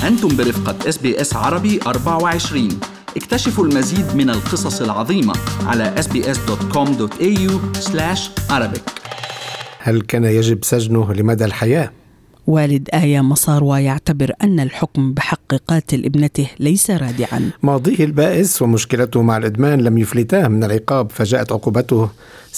أنتم برفقة اس بي اس عربي 24 اكتشفوا المزيد من القصص العظيمة على sbs.com.au arabic هل كان يجب سجنه لمدى الحياه والد آية مصاروى يعتبر أن الحكم بحق قاتل ابنته ليس رادعا ماضيه البائس ومشكلته مع الإدمان لم يفلتاه من العقاب فجاءت عقوبته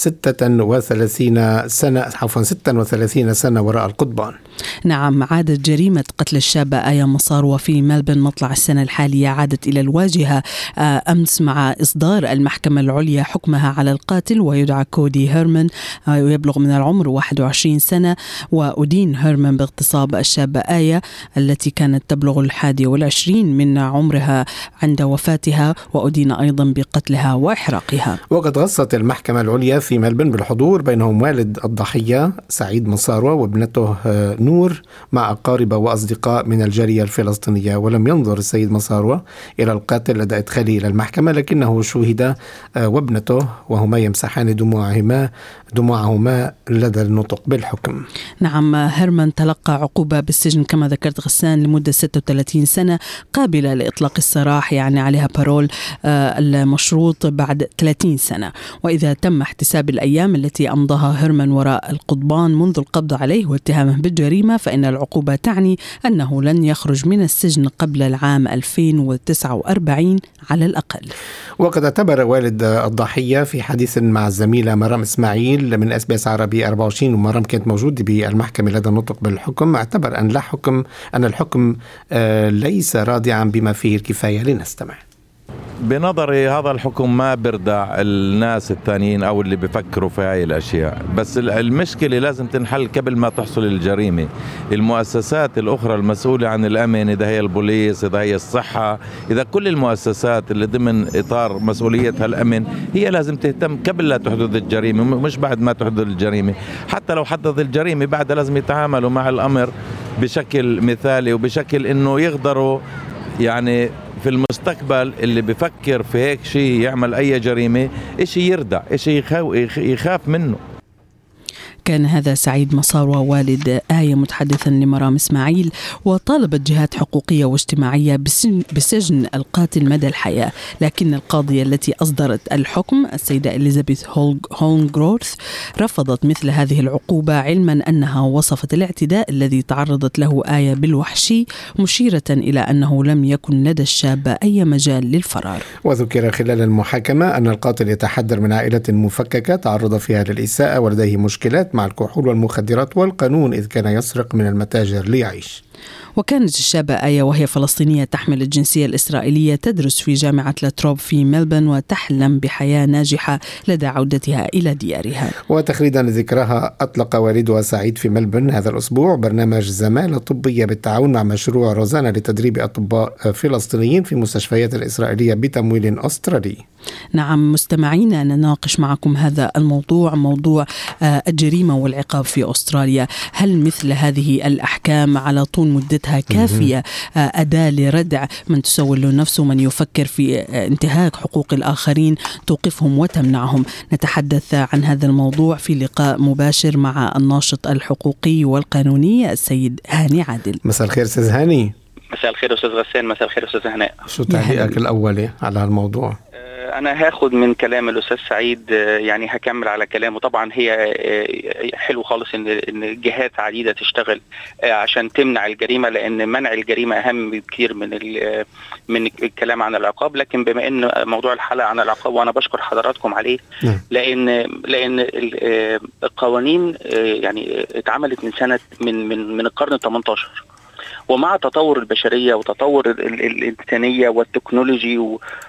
36 سنة عفوا 36 سنة وراء القضبان نعم عادت جريمة قتل الشابة آية مصاروة في ملبن مطلع السنة الحالية عادت إلى الواجهة آه، أمس مع إصدار المحكمة العليا حكمها على القاتل ويدعى كودي هيرمان آه، ويبلغ من العمر 21 سنة وأدين هيرمان باغتصاب الشابة آية التي كانت تبلغ الحادي والعشرين من عمرها عند وفاتها وأدين أيضا بقتلها وإحراقها وقد غصت المحكمة العليا في ملبن بالحضور بينهم والد الضحية سعيد مصاروة وابنته آه، نور مع أقارب وأصدقاء من الجالية الفلسطينية ولم ينظر السيد مصاروة إلى القاتل لدى إدخاله إلى المحكمة لكنه شوهد آه، وابنته وهما يمسحان دموعهما دموعهما لدى النطق بالحكم نعم هيرمان تلقى عقوبة بالسجن كما ذكرت غسان لمدة 36 سنة قابلة لإطلاق السراح يعني عليها بارول آه، المشروط بعد 30 سنة وإذا تم احتساب الأيام التي أمضاها هيرمان وراء القضبان منذ القبض عليه واتهامه بالجريمة فإن العقوبة تعني أنه لن يخرج من السجن قبل العام 2049 على الأقل وقد اعتبر والد الضحية في حديث مع الزميلة مرام إسماعيل من اس بي اس عربي 24 ومرام كانت موجودة بالمحكمة لدى النطق بالحكم اعتبر أن لا حكم أن الحكم آه، ليس رادعا بما فيه الكفاية لنستمع بنظري هذا الحكم ما بردع الناس الثانيين او اللي بفكروا في هاي الاشياء بس المشكله لازم تنحل قبل ما تحصل الجريمه المؤسسات الاخرى المسؤوله عن الامن اذا هي البوليس اذا هي الصحه اذا كل المؤسسات اللي ضمن اطار مسؤوليتها الامن هي لازم تهتم قبل لا تحدث الجريمه مش بعد ما تحدث الجريمه حتى لو حدث الجريمه بعدها لازم يتعاملوا مع الامر بشكل مثالي وبشكل انه يقدروا يعني في المستقبل اللي بفكر في هيك شيء يعمل اي جريمه شيء يردع شيء يخاف منه كان هذا سعيد مصاروى والد آية متحدثا لمرام إسماعيل وطالبت جهات حقوقية واجتماعية بسجن القاتل مدى الحياة لكن القاضية التي أصدرت الحكم السيدة إليزابيث هولغروث رفضت مثل هذه العقوبة علما أنها وصفت الاعتداء الذي تعرضت له آية بالوحشي مشيرة إلى أنه لم يكن لدى الشابة أي مجال للفرار وذكر خلال المحاكمة أن القاتل يتحدر من عائلة مفككة تعرض فيها للإساءة ولديه مشكلات مع الكحول والمخدرات والقانون إذ كان يسرق من المتاجر ليعيش وكانت الشابة آية وهي فلسطينية تحمل الجنسية الإسرائيلية تدرس في جامعة لاتروب في ملبن وتحلم بحياة ناجحة لدى عودتها إلى ديارها وتخليدا لذكرها أطلق والدها سعيد في ملبن هذا الأسبوع برنامج زمالة طبية بالتعاون مع مشروع روزانا لتدريب أطباء فلسطينيين في مستشفيات الإسرائيلية بتمويل أسترالي نعم مستمعينا نناقش معكم هذا الموضوع موضوع آه، الجريمة والعقاب في أستراليا هل مثل هذه الأحكام على طول مدتها كافية آه، أداة لردع من تسول له نفسه من يفكر في آه، انتهاك حقوق الآخرين توقفهم وتمنعهم نتحدث عن هذا الموضوع في لقاء مباشر مع الناشط الحقوقي والقانوني السيد هاني عادل مساء الخير أستاذ هاني مساء الخير أستاذ غسان مساء الخير أستاذ هناء شو تعليقك الأولي على هالموضوع؟ انا هاخد من كلام الاستاذ سعيد يعني هكمل على كلامه طبعا هي حلو خالص ان ان جهات عديده تشتغل عشان تمنع الجريمه لان منع الجريمه اهم بكثير من من الكلام عن العقاب لكن بما ان موضوع الحلقه عن العقاب وانا بشكر حضراتكم عليه نعم. لان لان القوانين يعني اتعملت من سنه من من من القرن ال 18 ومع تطور البشريه وتطور الانسانيه والتكنولوجي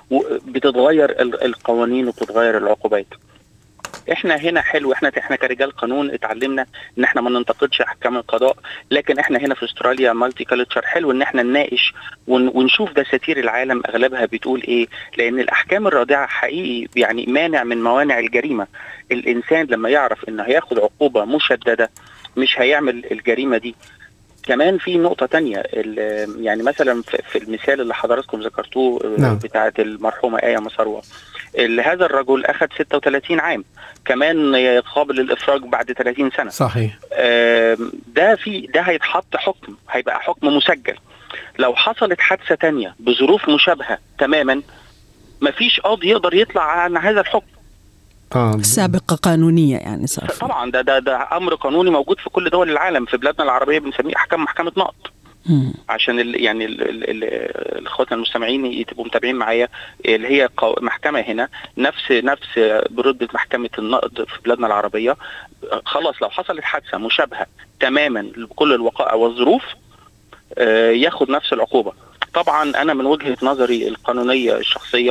بتتغير القوانين وبتتغير العقوبات احنا هنا حلو احنا احنا كرجال قانون اتعلمنا ان احنا ما ننتقدش احكام القضاء لكن احنا هنا في استراليا مالتي كالتشر حلو ان احنا نناقش ونشوف دساتير العالم اغلبها بتقول ايه لان الاحكام الرادعه حقيقي يعني مانع من موانع الجريمه الانسان لما يعرف انه هياخد عقوبه مشدده مش هيعمل الجريمه دي كمان في نقطة تانية يعني مثلا في المثال اللي حضراتكم ذكرتوه نعم. بتاعة المرحومة آية مصروة هذا الرجل أخذ 36 عام كمان قابل للإفراج بعد 30 سنة صحيح ده في ده هيتحط حكم هيبقى حكم مسجل لو حصلت حادثه تانية بظروف مشابهه تماما مفيش قاضي يقدر يطلع عن هذا الحكم اه سابقة قانونية يعني صار في. طبعا ده ده ده امر قانوني موجود في كل دول العالم في بلادنا العربيه بنسميه احكام محكمه نقض مم. عشان ال يعني ال ال ال اخواتنا المستمعين يبقوا متابعين معايا اللي هي قو- محكمه هنا نفس نفس برتبه محكمه النقض في بلادنا العربيه خلاص لو حصلت حادثه مشابهه تماما بكل الوقائع والظروف آه، ياخد نفس العقوبه طبعا انا من وجهه نظري القانونيه الشخصيه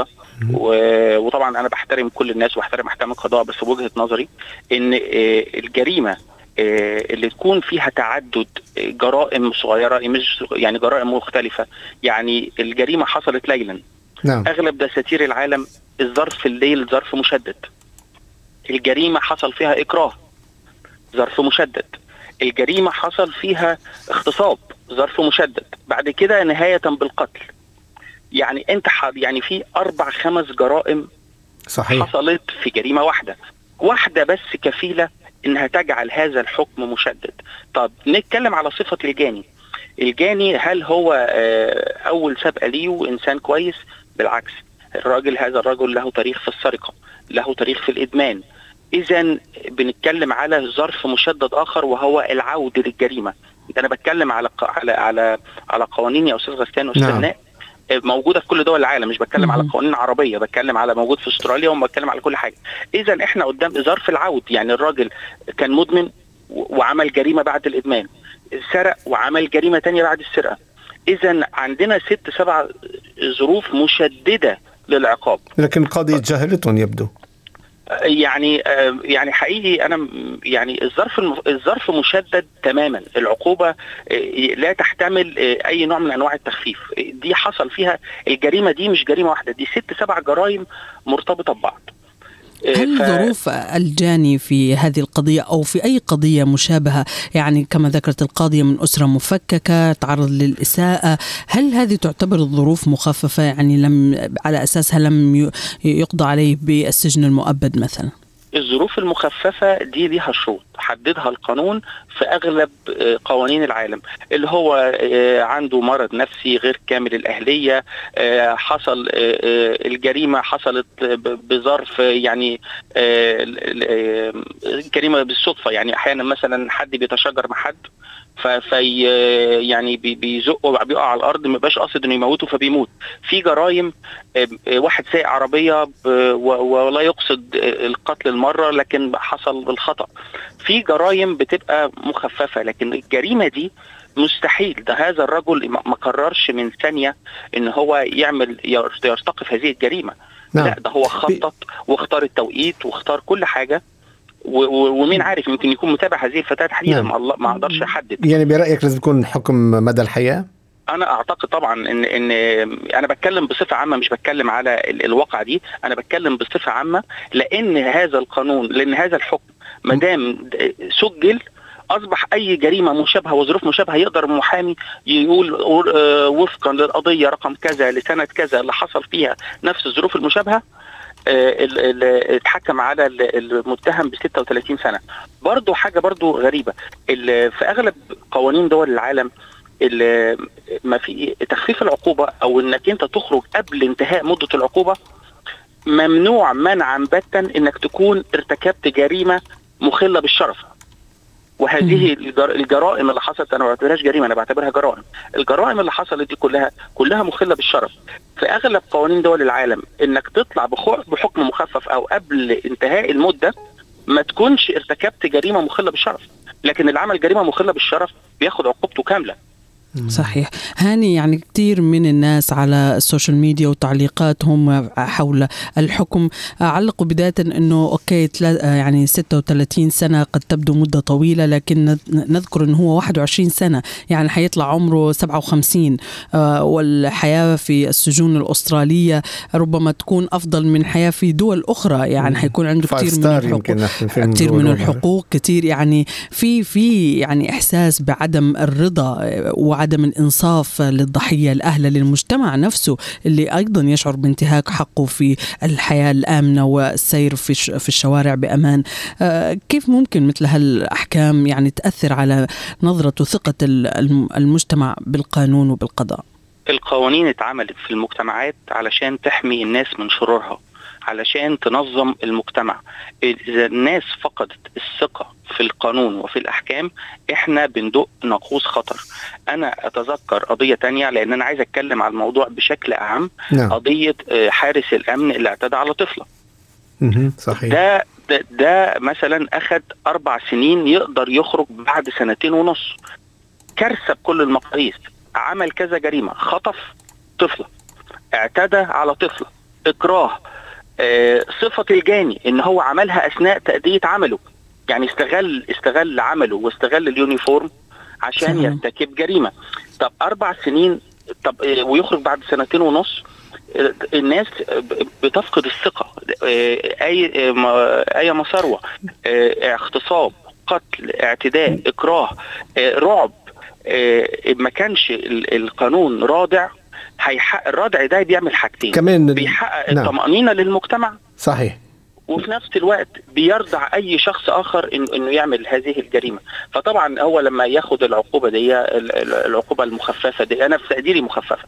و- وطبعا انا بحترم كل الناس واحترم احكام القضاء بس بوجهه نظري ان آه، الجريمه آه، اللي تكون فيها تعدد جرائم صغيره مش يعني جرائم مختلفه يعني الجريمه حصلت ليلا نعم اغلب دساتير العالم الظرف الليل ظرف مشدد الجريمه حصل فيها اكراه ظرف مشدد الجريمه حصل فيها اغتصاب ظرف مشدد بعد كده نهايه بالقتل يعني انت ح- يعني في اربع خمس جرائم صحيح حصلت في جريمه واحده واحده بس كفيله انها تجعل هذا الحكم مشدد طب نتكلم على صفه الجاني الجاني هل هو آه، اول سابقه ليه وانسان كويس بالعكس الراجل هذا الرجل له تاريخ في السرقه له تاريخ في الادمان اذا بنتكلم على ظرف مشدد اخر وهو العود للجريمه ده انا بتكلم على ق- على على على قوانين يا استاذ غسان واستاذ نعم. ناء موجوده في كل دول العالم مش بتكلم على مهم. قوانين عربيه بتكلم على موجود في استراليا وبتكلم على كل حاجه اذا احنا قدام ظرف العود يعني الراجل كان مدمن و- وعمل جريمه بعد الادمان سرق وعمل جريمه تانية بعد السرقه اذا عندنا ست سبع ظروف مشدده للعقاب لكن القاضي يتجاهلتهم يبدو يعني آه، يعني حقيقي انا م- يعني الظرف الم- الظرف مشدد تماما العقوبه آه، لا تحتمل آه، اي نوع من انواع التخفيف آه، دي حصل فيها الجريمه دي مش جريمه واحده دي ست سبع جرائم مرتبطه ببعض آه، هل ف- ظروف الجاني في هذه القضية أو في أي قضية مشابهة يعني كما ذكرت القاضية من أسرة مفككة تعرض للإساءة هل هذه تعتبر الظروف مخففة يعني لم على أساسها لم ي- يقضى عليه بالسجن المؤبد مثلا الظروف المخففة دي ليها شروط حددها القانون في أغلب آه، قوانين العالم اللي هو آه، عنده مرض نفسي غير كامل الأهلية آه، حصل آه، آه، الجريمة حصلت ب- بظرف آه، يعني آه، ال- ال- آه، جريمة بالصدفة يعني أحيانا مثلا حد بيتشاجر مع حد ف- في يعني بي- بيزقه بيقع على الارض ما بيبقاش قاصد انه يموته فبيموت في جرائم آه، آه، واحد سايق عربيه ب- و- ولا يقصد آه، القتل المره لكن حصل بالخطا في جرائم بتبقى مخففه لكن الجريمه دي مستحيل ده هذا الرجل ما ما قررش من ثانيه ان هو يعمل يرت- يرتقي في هذه الجريمه نعم لا ده هو خطط واختار التوقيت واختار كل حاجه و- و- ومين عارف يمكن يكون متابع هذه الفتاه تحديدا نعم. ما الله ما اقدرش احدد يعني برأيك لازم يكون حكم مدى الحياة انا اعتقد طبعا ان ان انا بتكلم بصفه عامه مش بتكلم على ال- الواقعه دي انا بتكلم بصفه عامه لان هذا القانون لان هذا الحكم ما دام سجل اصبح اي جريمه مشابهه وظروف مشابهه يقدر المحامي يقول آه، وفقا للقضيه رقم كذا لسنه كذا اللي حصل فيها نفس الظروف المشابهه آه، ال- ال- اتحكم على ال- المتهم ب 36 سنه برضو حاجه برضو غريبه ال- في اغلب قوانين دول العالم ال- ما في تخفيف العقوبه او انك انت تخرج قبل انتهاء مده العقوبه ممنوع منعا باتا انك تكون ارتكبت جريمه مخله بالشرف وهذه الجر- الجرائم اللي حصلت انا ما بعتبرهاش جريمه انا بعتبرها جرائم الجرائم اللي حصلت دي كلها كلها مخله بالشرف في اغلب قوانين دول العالم انك تطلع بخ- بحكم مخفف او قبل انتهاء المده ما تكونش ارتكبت جريمه مخله بالشرف لكن اللي عمل جريمه مخله بالشرف بياخد عقوبته كامله صحيح هاني يعني كثير من الناس على السوشيال ميديا وتعليقاتهم حول الحكم علقوا بداية أنه أوكي تلا- يعني 36 سنة قد تبدو مدة طويلة لكن نذ- نذكر أنه هو 21 سنة يعني حيطلع عمره 57 آه، والحياة في السجون الأسترالية ربما تكون أفضل من حياة في دول أخرى يعني حيكون عنده فايف كثير من ستار الحقوق يمكن نحن فينا كثير من نقول. الحقوق كثير يعني في في يعني احساس بعدم الرضا وعدم عدم الإنصاف للضحية الأهلة للمجتمع نفسه اللي أيضا يشعر بانتهاك حقه في الحياة الآمنة والسير في في الشوارع بأمان آه، كيف ممكن مثل هالأحكام يعني تأثر على نظرة وثقة المجتمع بالقانون وبالقضاء القوانين اتعملت في المجتمعات علشان تحمي الناس من شرورها علشان تنظم المجتمع اذا الناس فقدت الثقه في القانون وفي الاحكام احنا بندق ناقوس خطر انا اتذكر قضيه تانية لان انا عايز اتكلم على الموضوع بشكل اعم نعم. قضيه آه، حارس الامن اللي اعتدى على طفله صحيح ده ده, ده مثلا اخذ اربع سنين يقدر يخرج بعد سنتين ونص كارثه بكل المقاييس عمل كذا جريمه خطف طفله اعتدى على طفله اكراه آه، صفه الجاني ان هو عملها اثناء تاديه عمله يعني استغل استغل عمله واستغل اليونيفورم عشان يرتكب جريمه طب اربع سنين طب آه، ويخرج بعد سنتين ونص آه، الناس بتفقد الثقه اي اي مسروه اغتصاب قتل اعتداء اكراه رعب ما كانش القانون رادع هيحقق الردع ده بيعمل حاجتين كمان بيحقق نعم. الطمأنينة للمجتمع صحيح وفي نفس الوقت بيرضع اي شخص اخر إن انه يعمل هذه الجريمه فطبعا هو لما ياخد العقوبه دي العقوبه المخففه دي انا في تقديري مخففه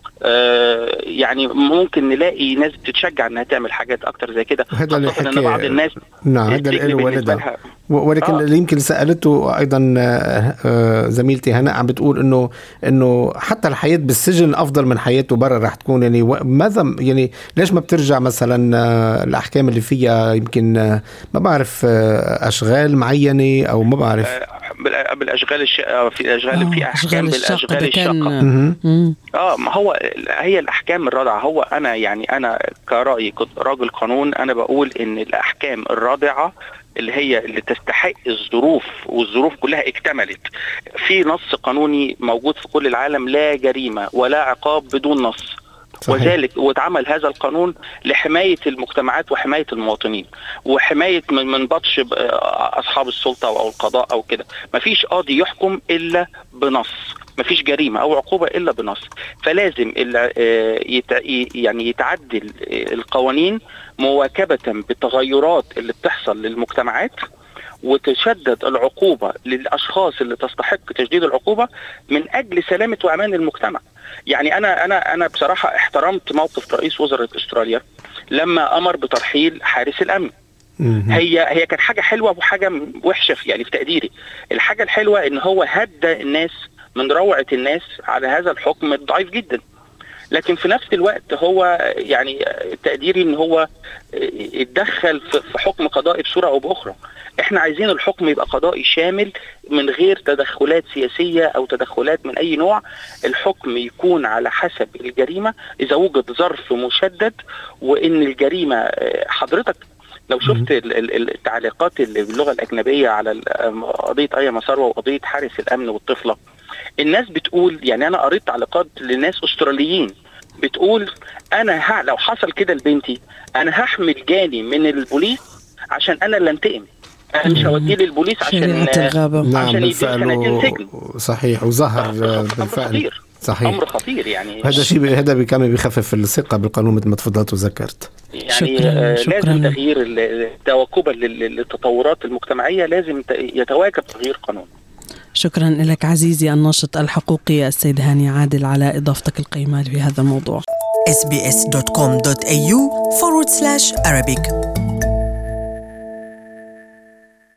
آه، يعني ممكن نلاقي ناس بتتشجع انها تعمل حاجات اكتر زي كده هذا اللي حكي ان بعض الناس نعم هذا اللي والدها ولكن آه. اللي يمكن سالته ايضا آه، آه، زميلتي هناء عم بتقول انه انه حتى الحياه بالسجن افضل من حياته برا رح تكون يعني ماذا يعني ليش ما بترجع مثلا الاحكام اللي فيها يمكن ما بعرف اشغال معينه او ما بعرف بالاشغال الش... في الاشغال في احكام بالاشغال الشاقه اه ما هو هي الاحكام الرادعه هو انا يعني انا كرايي كنت راجل قانون انا بقول ان الاحكام الرادعه اللي هي اللي تستحق الظروف والظروف كلها اكتملت في نص قانوني موجود في كل العالم لا جريمه ولا عقاب بدون نص صحيح. وذلك واتعمل هذا القانون لحمايه المجتمعات وحمايه المواطنين وحمايه من من بطش اصحاب السلطه او القضاء او كده مفيش قاضي يحكم الا بنص مفيش جريمه او عقوبه الا بنص فلازم آه، يعني يتعدل القوانين مواكبه بالتغيرات اللي بتحصل للمجتمعات وتشدد العقوبة للأشخاص اللي تستحق تشديد العقوبة من أجل سلامة وأمان المجتمع يعني أنا أنا أنا بصراحة احترمت موقف رئيس وزراء أستراليا لما أمر بترحيل حارس الأمن هي هي كانت حاجه حلوه وحاجه وحشه في يعني في تقديري الحاجه الحلوه ان هو هدى الناس من روعه الناس على هذا الحكم الضعيف جدا لكن في نفس الوقت هو يعني تقديري ان هو اتدخل في حكم قضائي بصوره او باخرى احنا عايزين الحكم يبقى قضائي شامل من غير تدخلات سياسيه او تدخلات من اي نوع الحكم يكون على حسب الجريمه اذا وجد ظرف مشدد وان الجريمه حضرتك لو شفت التعليقات اللي باللغه الاجنبيه على قضيه اي مسار وقضيه حارس الامن والطفله الناس بتقول يعني انا قريت تعليقات لناس استراليين بتقول انا لو حصل كده لبنتي انا هحمل جاني من البوليس عشان انا اللي انتقم انا مش هوديه للبوليس عشان الغابة. نعم عشان بالفعل سجن صحيح وظهر بالفعل خطير. صحيح امر خطير يعني هذا شيء هذا كمان بيخفف الثقه بالقانون مثل ما تفضلت وذكرت يعني شكرا. آه شكرا. لازم تغيير تواكبا للتطورات المجتمعيه لازم يتواكب تغيير قانون شكرا لك عزيزي الناشط الحقوقي السيد هاني عادل على اضافتك القيمه في هذا الموضوع sbs.com.au forward slash Arabic